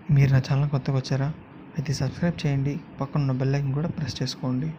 మీరు నా ఛానల్ కొత్తగా వచ్చారా అయితే సబ్స్క్రైబ్ చేయండి పక్కన ఉన్న బెల్ ఐకన్ కూడా ప్రెస్ చేసుకోండి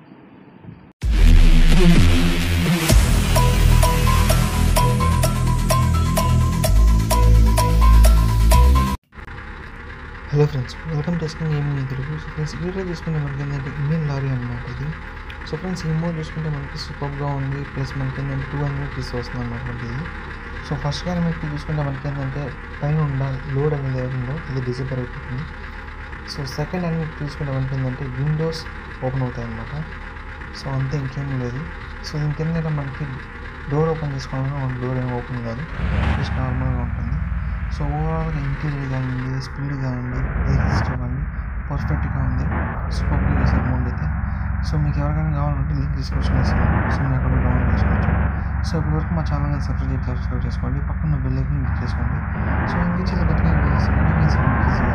హలో ఫ్రెండ్స్ వెల్కమ్ టు ఎస్కింగ్ gaming in Telugu so friends video చూసుకుంటే మనకి ఏంటంటే ఇండియన్ లారీ అనమాట ఇది సో ఫ్రెండ్స్ ఈ మోడ్ చూసుకుంటే మనకి సూపర్గా ఉంది ప్లస్ మనకి ఏంటంటే టూ హండ్రెడ్ పీస్ వస్తుంది అనమాట ఇది సో ఫస్ట్ కానీ మనకి చూసుకుంటే మనకి ఏంటంటే పైన ఉన్న లోడ్ అనేది ఏది ఉందో అది డిజేబుల్ అయిపోతుంది సో సెకండ్ హ్యాండ్ చూసుకుంటే మనకి ఏంటంటే విండోస్ ఓపెన్ అవుతాయి అనమాట సో అంతే ఇంకేం లేదు సో దీనికి ఏంటంటే మనకి డోర్ ఓపెన్ చేసుకోవాలన్నా మన డోర్ ఏమి ఓపెన్ కాదు జస్ట్ నార్మల్గా ఉంటుంది సో ఓవరాల్గా ఇంటీరియర్ కానివ్వండి స్పీడ్ కానివ్వండి ఎయిర్ సిస్టమ్ కానీ పర్ఫెక్ట్గా ఉంది సూపర్గా చేశారు మోడ్ అయితే సో మీకు ఎవరికైనా కావాలంటే లింక్ డిస్క్రిప్షన్ ఇస్తాను సో మీరు అక్కడ డౌన్లోడ్ చేసుకోవచ్చు సో ఇప్పటి వరకు మా ఛానల్ సబ్స్క్రైబ్ సబ్స్క్రైబ్ చేసుకోండి పక్కన బెల్ ఐకన్ క్లిక్ చేసుకోండి సో ఇంక చాలా కొత్తగా వీడియోస్ వీడియోస్ మీకు ఈజీగా